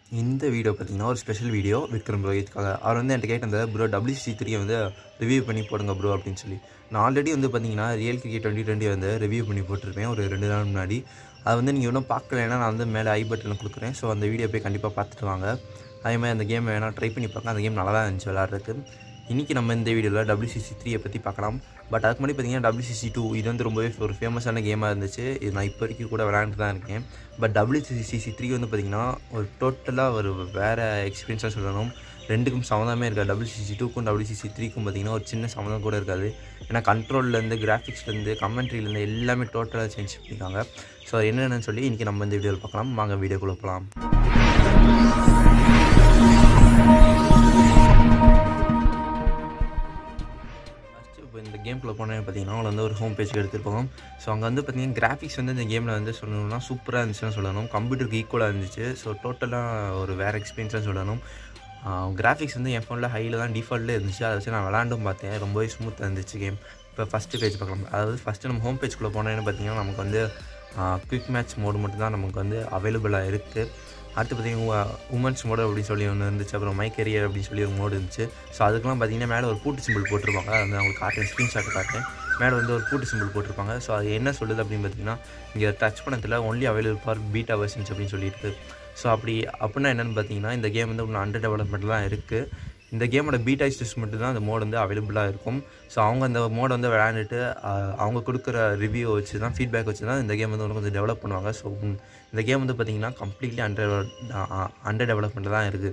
இந்த வீடியோ பார்த்தீங்கன்னா ஒரு ஸ்பெஷல் வீடியோ விக்ரம் ரோஹித்காக அவர் வந்து என்கிட்ட கேட்டிருந்தார் ப்ரோ டபிள்யூசி த்ரீயை வந்து ரிவ்யூ பண்ணி போடுங்க ப்ரோ அப்படின்னு சொல்லி நான் ஆல்ரெடி வந்து பார்த்தீங்கன்னா ரியல் கிரிக்கெட் டுவெண்ட்டி டுவெண்ட்டி வந்து ரிவ்யூ பண்ணி போட்டிருப்பேன் ஒரு ரெண்டு நாள் முன்னாடி அதை வந்து நீங்கள் இன்னும் பார்க்கலைன்னா நான் வந்து மேலே ஐ பட்டனில் கொடுக்குறேன் ஸோ அந்த வீடியோ போய் கண்டிப்பாக பார்த்துட்டு வாங்க அதே மாதிரி அந்த கேம் வேணால் ட்ரை பண்ணி பார்க்கலாம் அந்த கேம் நல்லா தான் இருந்துச்சு விளாட்றதுக்கு இன்றைக்கி நம்ம இந்த வீடியோவில் டபிள்யூசிசி த்ரீயை பற்றி பார்க்கலாம் பட் அதுக்கு முன்னாடி பார்த்தீங்கன்னா டபிள்யூசிசி டூ இது வந்து ரொம்பவே ஒரு ஃபேமஸான கேமாக இருந்துச்சு இது நான் இப்போ வரைக்கும் கூட விளையாண்டு தான் இருக்கேன் பட் டபிள்யூசிசி த்ரீ வந்து பார்த்திங்கன்னா ஒரு டோட்டலாக ஒரு வேறு எக்ஸ்பீரியன்ஸாக சொல்லணும் ரெண்டுக்கும் சம்மந்தமே இருக்காது டபிள்யூசிசி டூக்கும் டபிள்யூசிசி த்ரீக்கும் பார்த்திங்கன்னா ஒரு சின்ன சம்மந்தம் கூட இருக்காது ஏன்னா கண்ட்ரோல்லேருந்து கிராஃபிக்ஸ்லேருந்து கமெண்ட்ரிலேருந்து எல்லாமே டோட்டலாக சேஞ்ச் பண்ணியிருக்காங்க ஸோ அது என்னென்னு சொல்லி இன்றைக்கி நம்ம இந்த வீடியோவில் பார்க்கலாம் வாங்க வீடியோக்குள்ளே போகலாம் ஃபஸ்ட்டு இப்போ இந்த கேம்குள்ளே போனேன் பார்த்தீங்கன்னா அவங்களை வந்து ஒரு ஹோம் பேஜ்க்கு எடுத்துருப்போம் ஸோ அங்கே வந்து பார்த்தீங்கன்னா கிராஃபிக்ஸ் வந்து இந்த கேமில் வந்து சொல்லணும்னா சூப்பராக இருந்துச்சுன்னு சொல்லணும் கம்ப்யூட்டருக்கு ஈக்குவலாக இருந்துச்சு ஸோ டோட்டலாக ஒரு வேறு எக்ஸ்பீரியன்ஸாக சொல்லணும் கிராஃபிக்ஸ் வந்து என் ஃபோனில் ஹையில் தான் டிஃபால்ட்டில் இருந்துச்சு அதை வச்சு நான் விளாண்டும் பார்த்தேன் ரொம்பவே ஸ்மூத்தாக இருந்துச்சு கேம் இப்போ ஃபஸ்ட்டு பேஜ் பார்க்கலாம் அதாவது ஃபஸ்ட்டு நம்ம ஹோம் பேஜ்குள்ளே போனேன்னு பார்த்தீங்கன்னா நமக்கு வந்து குவிக் மேட்ச் மோடு மட்டும் தான் நமக்கு வந்து அவைலபிளாக இருக்குது அடுத்து பார்த்தீங்கன்னா உமன்ஸ் மோடு அப்படின்னு சொல்லி ஒன்று இருந்துச்சு அப்புறம் மை கெரியர் அப்படின்னு சொல்லி ஒரு மோடு இருந்துச்சு ஸோ அதுக்கெலாம் பார்த்தீங்கன்னா மேலே ஒரு பூட்டு சிம்பிள் போட்டிருப்பாங்க அதை வந்து அவங்களுக்கு காட்டுறேன் ஸ்க்ரீன்ஷாட் காட்டுறேன் மேலே வந்து ஒரு பூட்டு சிம்பிள் போட்டிருப்பாங்க ஸோ அது என்ன சொல்லுது அப்படின்னு பார்த்தீங்கன்னா இங்கே டச் பண்ணத்தில் only available for beta versions அப்படின்னு சொல்லியிருக்கு ஸோ அப்படி அப்படின்னா என்னென்னு பார்த்தீங்கன்னா இந்த கேம் வந்து இன்னும் அண்டர் டெவலப்மெண்ட் தான் இருக்குது இந்த கேமோட பீட்டா ஸ்டிஸ் மட்டும் தான் அந்த மோட் வந்து அவைலபிளாக இருக்கும் ஸோ அவங்க அந்த மோடை வந்து விளையாண்டுட்டு அவங்க கொடுக்குற ரிவ்யூ வச்சு தான் ஃபீட்பேக் வச்சு தான் இந்த கேம் வந்து கொஞ்சம் டெவலப் பண்ணுவாங்க ஸோ இந்த கேம் வந்து பார்த்திங்கன்னா கம்ப்ளீட்லி அண்டர் அண்டர் டெவலப்மெண்ட்டில் தான் இருக்குது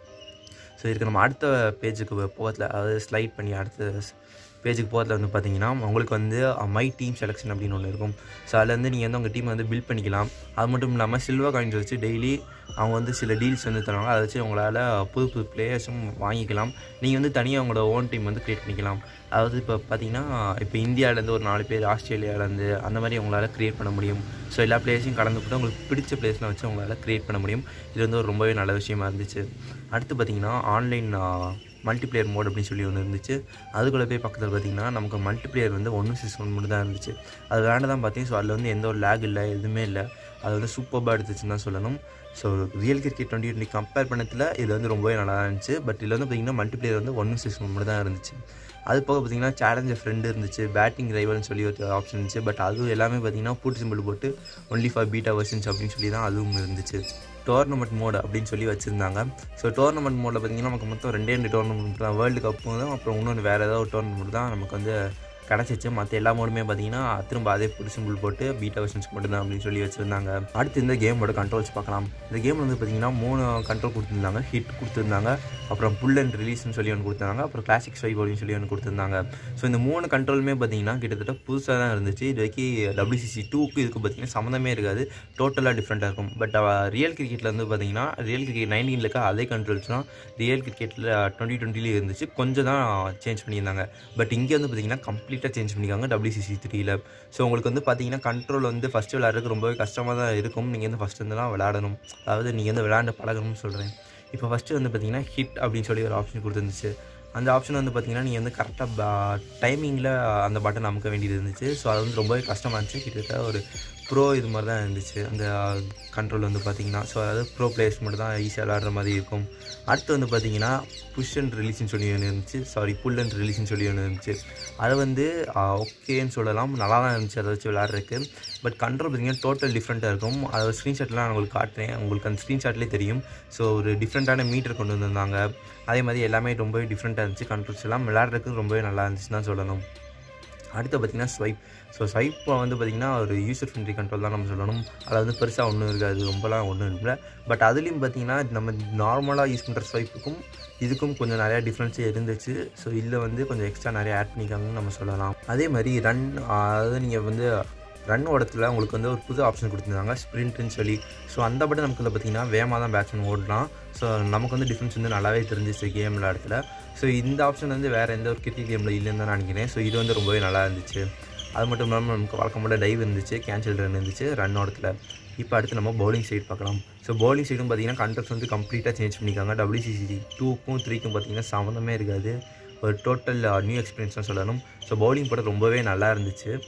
ஸோ இதுக்கு நம்ம அடுத்த பேஜுக்கு போகத்தில் அதாவது ஸ்லைட் பண்ணி அடுத்த பேஜுக்கு போகிறதுல வந்து பார்த்தீங்கன்னா உங்களுக்கு வந்து மை டீம் செலெக்ஷன் அப்படின்னு ஒன்று இருக்கும் ஸோ அதில் வந்து நீங்கள் வந்து உங்கள் டீமை வந்து பில்ட் பண்ணிக்கலாம் அது மட்டும் இல்லாமல் சில்வர் காயின்ஸ் வச்சு டெய்லி அவங்க வந்து சில டீல்ஸ் வந்து தருவாங்க அதை வச்சு உங்களால் புது புது பிளேயர்ஸும் வாங்கிக்கலாம் நீங்கள் வந்து தனியாக உங்களோட ஓன் டீம் வந்து க்ரியேட் பண்ணிக்கலாம் அதாவது இப்போ பார்த்தீங்கன்னா இப்போ இந்தியாவிலேருந்து ஒரு நாலு பேர் ஆஸ்திரேலியாவிலேருந்து அந்த மாதிரி உங்களால் க்ரியேட் பண்ண முடியும் ஸோ எல்லா பிளேயர்ஸையும் கலந்துக்கிட்டு உங்களுக்கு பிடிச்ச பிளேஸ்லாம் வச்சு உங்களால் க்ரியேட் பண்ண முடியும் இது வந்து ஒரு ரொம்பவே நல்ல விஷயமா இருந்துச்சு அடுத்து பார்த்திங்கன்னா ஆன்லைன் மல்டிப்ளேயர் மோட் அப்படின்னு சொல்லி ஒன்று இருந்துச்சு அதுக்குள்ளே போய் பக்கத்தில் பார்த்தீங்கன்னா நமக்கு மல்டிப்ளேயர் வந்து ஒன்று சிக்ஸ் ஒன் மட்டும் தான் இருந்துச்சு அது வேண்ட தான் பார்த்தீங்க ஸோ அதில் வந்து எந்த ஒரு லேக் இல்லை எதுவுமே இல்லை அது வந்து சூப்பராக எடுத்துச்சுன்னு தான் சொல்லணும் so real cricket twenty twenty compare பண்ணத்தில் இது வந்து ரொம்பவே நல்லா இருந்துச்சு பட் இதில் வந்து பார்த்திங்கன்னா மல்டிப்ளேயர் வந்து ஒன்று சிக்ஸ் ஒன் மட்டும் தான் இருந்துச்சு அது போக பார்த்திங்கன்னா சேலஞ்சர் ஃப்ரெண்டு இருந்துச்சு பேட்டிங் ரைவல்னு சொல்லி ஒரு ஆப்ஷன் இருந்துச்சு பட் அது எல்லாமே பார்த்திங்கன்னா பூட் சிம்பிள் போட்டு ஒன்லி ஃபார் பீட்டா வெர்ஷன்ஸ் அப்படின்னு சொல்லி தான் அதுவும் இருந்துச்சு டோர்னமெண்ட் மோடு அப்படின்னு சொல்லி வச்சுருந்தாங்க ஸோ டோர்னமெண்ட் மோடில் பார்த்திங்கன்னா நமக்கு மொத்தம் ரெண்டே ரெண்டு டோர்னமெண்ட் தான் வேர்ல்டு கப்பும் தான் அப்புறம் இன்னொன்று வேறு ஏதாவது ஒரு டோர்னமெண்ட் தான் நமக்கு வந்து கிடச்சிச்சு மற்ற எல்லா மோடுமே பார்த்தீங்கன்னா திரும்ப அதே புது சிம்பிள் போட்டு பீட்டா வெர்ஷன்ஸ் மட்டும் தான் அப்படின்னு சொல்லி வச்சுருந்தாங்க அடுத்து இந்த கேமோட கண்ட்ரோல்ஸ் பார்க்கலாம் இந்த கேம் வந்து பார்த்திங்கன்னா மூணு கண்ட்ரோல் கொடுத்துருந்தாங்க ஹிட் கொடுத்துருந்தாங்க அப்புறம் புல் அண்ட் ரிலீஸ்னு சொல்லி ஒன்று கொடுத்துருந்தாங்க அப்புறம் கிளாசிக் ஸ்வைப் அப்படின்னு சொல்லி ஒன்று கொடுத்துருந்தாங்க ஸோ இந்த மூணு கண்ட்ரோலுமே பார்த்தீங்கன்னா கிட்டத்தட்ட புதுசாக தான் இருந்துச்சு இது வரைக்கும் டபிள்யூசிசி டூக்கு இதுக்கு பார்த்தீங்கன்னா சம்மந்தமே இருக்காது டோட்டலாக டிஃப்ரெண்ட்டாக இருக்கும் பட் ரியல் கிரிக்கெட்டில் வந்து பார்த்தீங்கன்னா ரியல் கிரிக்கெட் நைன்டீனில் இருக்க அதே கண்ட்ரோல்ஸ் தான் ரியல் கிரிக்கெட்டில் டுவெண்ட்டி டுவெண்ட்டிலே இருந்துச்சு கொஞ்சம் தான் சேஞ்ச் பண்ணியிருந்தாங்க பட் இங்கே வந்து பார்த்தீங்கன்னா கம்ப்ளீட்டாக சேஞ்ச் பண்ணியிருக்காங்க டபிள்யூசிசி த்ரீயில் ஸோ உங்களுக்கு வந்து பார்த்தீங்கன்னா கண்ட்ரோல் வந்து ஃபஸ்ட்டு விளையாடுறதுக்கு ரொம்பவே கஷ்டமாக தான் இருக்கும் நீங்கள் வந்து ஃபஸ்ட்டு வந்துலாம் விளையாடணும் அதாவது நீங்கள் வந்து விளையாண்டு பழகணும்னு சொல்கிறேன் இப்போ ஃபஸ்ட்டு வந்து பார்த்தீங்கன்னா ஹிட் அப்படின்னு சொல்லி ஒரு ஆப்ஷன் கொடுத்துருந்துச்சு அந்த ஆப்ஷன் வந்து பார்த்திங்கன்னா நீங்கள் வந்து கரெக்டாக டைமிங்கில் அந்த பட்டன் அமுக்க வேண்டியது இருந்துச்சு ஸோ அது வந்து ரொம்பவே கஷ்டமாக இருந்துச்சு கிட்டத்தட்ட ஒரு ப்ரோ இது மாதிரி தான் இருந்துச்சு அந்த கண்ட்ரோல் வந்து பார்த்திங்கன்னா ஸோ அதாவது ப்ரோ பிளேயர்ஸ் மட்டும் தான் ஈஸியாக விளாடுற மாதிரி இருக்கும் அடுத்து வந்து பார்த்திங்கன்னா புஷ் அண்ட் ரிலீஸ்னு சொல்லி ஒன்று இருந்துச்சு சாரி புல் அண்ட் ரிலீஸ்னு சொல்லி ஒன்று இருந்துச்சு அதை வந்து ஓகேன்னு சொல்லலாம் நல்லா தான் இருந்துச்சு அதை வச்சு விளாட்றதுக்கு பட் கண்ட்ரோல் பார்த்திங்கன்னா டோட்டல் டிஃப்ரெண்ட்டாக இருக்கும் அதை ஸ்க்ரீன்ஷாட்லாம் நான் உங்களுக்கு காட்டுறேன் உங்களுக்கு அந்த ஸ்க்ரீன்ஷாட்லேயே தெரியும் ஸோ ஒரு டிஃப்ரெண்ட்டான மீட்டர் கொண்டு வந்திருந்தாங்க அதே மாதிரி எல்லாமே ரொம்பவே டிஃப்ரெண்ட்டாக இருந்துச்சு கண்ட்ரோல்ஸ் எல்லாம் விளாட்றதுக்கு ரொம்பவே நல்லா இருந்துச்சுன்னு தான் சொல்லணும் அடுத்து பார்த்திங்கன்னா ஸ்வைப் ஸோ ஸ்வைப்பை வந்து பார்த்திங்கன்னா ஒரு யூசர் ஃப்ரெண்ட்லி கண்ட்ரோல் தான் நம்ம சொல்லணும் அதில் வந்து பெருசாக ஒன்றும் இருக்காது ரொம்பலாம் ஒன்றும் இல்லை பட் அதுலேயும் பார்த்திங்கன்னா நம்ம நார்மலாக யூஸ் பண்ணுற ஸ்வைப்புக்கும் இதுக்கும் கொஞ்சம் நிறையா டிஃப்ரென்ஸே இருந்துச்சு ஸோ இதில் வந்து கொஞ்சம் எக்ஸ்ட்ரா நிறையா ஆட் பண்ணிக்காங்கன்னு நம்ம சொல்லலாம் அதே மாதிரி ரன் அதாவது நீங்கள் வந்து ரன் ஓடத்தில் உங்களுக்கு வந்து ஒரு புது ஆப்ஷன் கொடுத்துருந்தாங்க ஸ்ப்ரிண்ட்டுன்னு சொல்லி ஸோ அந்த பட்டன் நமக்கு பார்த்தீங்கன்னா வேகமாக தான் பேட்ஸ்மேன் ஓடலாம் ஸோ நமக்கு வந்து டிஃப்ரென்ஸ் வந்து நல்லாவே தெரிஞ்சிச்சு கேம் விளையாடத்தில் ஸோ இந்த ஆப்ஷன் வந்து வேறு எந்த ஒரு கிரிக்கெட் கேமில் இல்லைன்னு தான் நினைக்கிறேன் ஸோ இது வந்து ரொம்பவே நல்லா இருந்துச்சு அது மட்டும் இல்லாமல் நமக்கு வழக்கம் போல் டைவ் இருந்துச்சு கேன்சல் ரன் இருந்துச்சு ரன் ஓடத்தில் இப்போ அடுத்து நம்ம பவுலிங் சைடு பார்க்கலாம் ஸோ பவுலிங் சைடும் பார்த்தீங்கன்னா கண்ட்ரப்ஸ் வந்து கம்ப்ளீட்டாக சேஞ்ச் பண்ணியிருக்காங்க டபிள்யூசிசி டூக்கும் த்ரீக்கும் பார்த்தீங்கன்னா சம்மந்தமே இருக்காது ஒரு டோட்டல் நியூ எக்ஸ்பீரியன்ஸ் தான் சொல்லணும் ஸோ பவுலிங் போட ரொம்பவே நல்லா இருந்துச்சு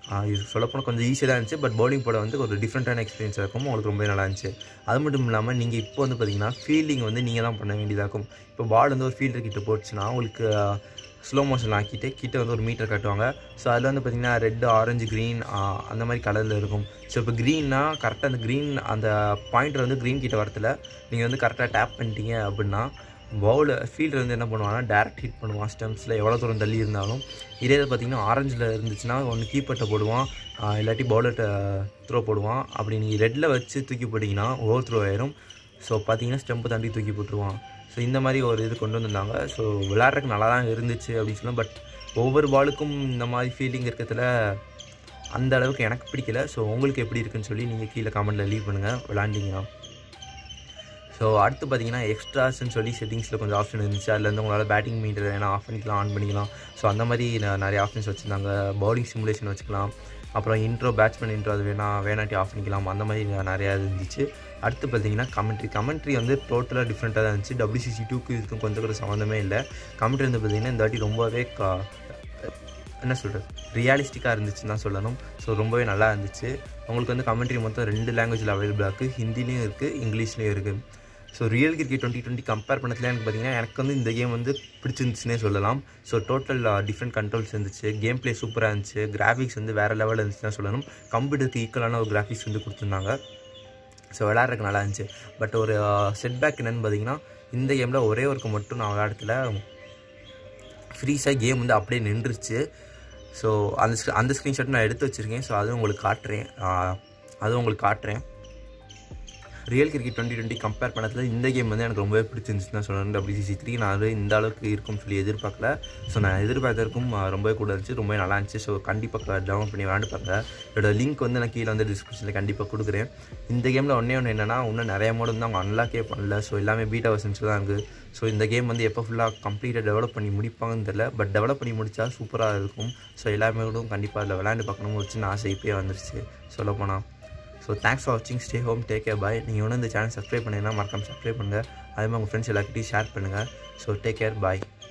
இது சொல்லப்போனால் கொஞ்சம் ஈஸியாக தான் இருந்துச்சு பட் பவுலிங் போட வந்து ஒரு டிஃப்ரெண்ட்டான எக்ஸ்பீரியன்ஸாக இருக்கும் உங்களுக்கு ரொம்ப நல்லா இருந்துச்சு அது மட்டும் இல்லாமல் நீங்கள் இப்போ வந்து பார்த்தீங்கன்னா ஃபீல்டிங் வந்து நீங்கள் தான் பண்ண வேண்டியதாக இருக்கும் இப்போ பால் வந்து ஒரு ஃபீல்டர் கிட்ட போச்சுன்னா உங்களுக்கு ஸ்லோ மோஷன் ஆக்கிட்டு கிட்ட வந்து ஒரு மீட்டர் காட்டுவாங்க ஸோ அதில் வந்து பார்த்திங்கன்னா ரெட் ஆரஞ்சு க்ரீன் அந்த மாதிரி கலரில் இருக்கும் ஸோ இப்போ க்ரீன்னா கரெக்டாக அந்த க்ரீன் அந்த பாயிண்டர் வந்து க்ரீன் கிட்ட வரத்துல நீங்கள் வந்து கரெக்டாக டேப் பண்ணிட்டீங்க அப்படின்னா பவுலர் ஃபீல்டர் வந்து என்ன பண்ணுவாங்கன்னா டேரக்ட் ஹிட் பண்ணுவான் ஸ்டெம்ஸில் எவ்வளோ தூரம் தள்ளி இருந்தாலும் இதே இது பார்த்திங்கன்னா ஆரஞ்சில் இருந்துச்சுன்னா ஒன்று கீப்பர்ட்டை போடுவான் இல்லாட்டி பவுலர்கிட்ட த்ரோ போடுவான் அப்படி நீங்கள் ரெட்டில் வச்சு தூக்கி போட்டிங்கன்னா ஓவர் த்ரோ ஆயிரும் ஸோ பார்த்தீங்கன்னா ஸ்டெம்பை தாண்டி தூக்கி போட்டுருவான் ஸோ இந்த மாதிரி ஒரு இது கொண்டு வந்திருந்தாங்க ஸோ விளையாடுறதுக்கு நல்லா தான் இருந்துச்சு அப்படின்னு சொல்லலாம் பட் ஒவ்வொரு பாலுக்கும் இந்த மாதிரி ஃபீலிங் இருக்கிறதுல அந்த அளவுக்கு எனக்கு பிடிக்கல ஸோ உங்களுக்கு எப்படி இருக்குன்னு சொல்லி நீங்கள் கீழே கமெண்ட்டில் லீவ் பண்ணுங்கள் விளாண்டிங்கன்னா ஸோ அடுத்து பார்த்தீங்கன்னா எக்ஸ்ட்ராஸ்ன்னு சொல்லி செட்டிங்ஸில் கொஞ்சம் ஆப்ஷன் இருந்துச்சு அதில் வந்து உங்களால் பேட்டிங் மீட்டர் வேணால் ஆஃப் பண்ணிக்கலாம் ஆன் பண்ணிக்கலாம் ஸோ அந்த மாதிரி நிறைய ஆப்ஷன்ஸ் வச்சுருந்தாங்க பவுலிங் சிமுலேஷன் வச்சுக்கலாம் அப்புறம் இன்ட்ரோ பேட்ஸ்மேன் இன்ட்ரோ அது வேணால் வேணாட்டி ஆஃப் பண்ணிக்கலாம் அந்த மாதிரி நிறையா இருந்துச்சு அடுத்து பார்த்தீங்கன்னா கமெண்ட்ரி கமெண்ட்ரி வந்து டோட்டலாக டிஃப்ரெண்ட்டாக தான் இருந்துச்சு டபிள்யூசிசி டூக்கு இதுக்கும் கொஞ்சம் கூட சம்மந்தமே இல்லை கமெண்ட்ரி வந்து பார்த்திங்கன்னா இந்த வாட்டி ரொம்பவே கா என்ன சொல்கிறது ரியாலிஸ்டிக்காக இருந்துச்சுன்னு தான் சொல்லணும் ஸோ ரொம்பவே நல்லா இருந்துச்சு உங்களுக்கு வந்து கமெண்ட்ரி மொத்தம் ரெண்டு லாங்குவேஜில் அவைலபிளாக இருக்குது ஹிந்திலையும் இருக்குது இங்கிலீஷ்லேயும் இருக்குது so real cricket twenty twenty compare பண்ணதுல எனக்கு பார்த்தீங்கன்னா எனக்கு வந்து இந்த கேம் வந்து பிடிச்சிருந்துச்சுன்னே சொல்லலாம் ஸோ டோட்டல் டிஃப்ரெண்ட் கண்ட்ரோல்ஸ் இருந்துச்சு கேம் ப்ளே சூப்பராக இருந்துச்சு கிராஃபிக்ஸ் வந்து வேறு லெவலில் இருந்துச்சுன்னு சொல்லணும் கம்ப்யூட்டருக்கு ஈக்குவலான ஒரு கிராஃபிக்ஸ் வந்து கொடுத்துருந்தாங்க ஸோ விளையாடுறதுக்கு நல்லா இருந்துச்சு பட் ஒரு செட்பேக் என்னென்னு பார்த்தீங்கன்னா இந்த கேமில் ஒரே ஒர்க்கு மட்டும் நான் விளையாடத்துல ஃப்ரீஸாக கேம் வந்து அப்படியே நின்றுச்சு ஸோ அந்த அந்த ஸ்க்ரீன்ஷாட் நான் எடுத்து வச்சுருக்கேன் ஸோ அதுவும் உங்களுக்கு காட்டுறேன் அதுவும் உங்களுக்கு காட்டுறேன் real cricket twenty twenty compare பண்ணதில் இந்த கேம் வந்து எனக்கு ரொம்பவே பிடிச்சிருந்துச்சு தான் சொல்லணும் டபிள்யூசிசி த்ரீ நான் அது இந்த அளவுக்கு இருக்கும்னு சொல்லி எதிர்பார்க்கல ஸோ நான் எதிர்பார்த்ததுக்கும் ரொம்பவே கூட இருந்துச்சு ரொம்பவே நல்லா இருந்துச்சு ஸோ கண்டிப்பாக டவுன்லோட் பண்ணி விளாண்டு பாருங்க இதோட லிங்க் வந்து நான் கீழே வந்து டிஸ்கிரிப்ஷனில் கண்டிப்பாக கொடுக்குறேன் இந்த கேமில் ஒன்றே ஒன்று என்னென்னா இன்னும் நிறைய மோடு வந்து அவங்க அன்லாக்கே பண்ணல ஸோ எல்லாமே பீட்டா வசன்ஸ் தான் இருக்குது ஸோ இந்த கேம் வந்து எப்போ ஃபுல்லாக கம்ப்ளீட்டாக டெவலப் பண்ணி முடிப்பாங்கன்னு தெரில பட் டெவலப் பண்ணி முடித்தா சூப்பராக இருக்கும் ஸோ எல்லாமே கூட கண்டிப்பாக அதில் விளையாண்டு பார்க்கணும் ஒரு சின்ன ஆசை இப்போயே வந்துருச்சு சொல்லப்போனால் ஸோ தேங்க்ஸ் ஃபார் வாட்சிங் stay home take care bye நீங்கள் ஒன்று இந்த சேனல் சப்ஸ்கிரைப் பண்ணிங்கன்னா மறக்காம சப்ஸ்கிரைப் பண்ணுங்கள் அதே மாதிரி உங்கள் ஃப்ரெண்ட்ஸ் எல்லாருக்கிட்டையும் ஷேர் பண்ணுங்கள் ஸோ டேக் கேர் பாய்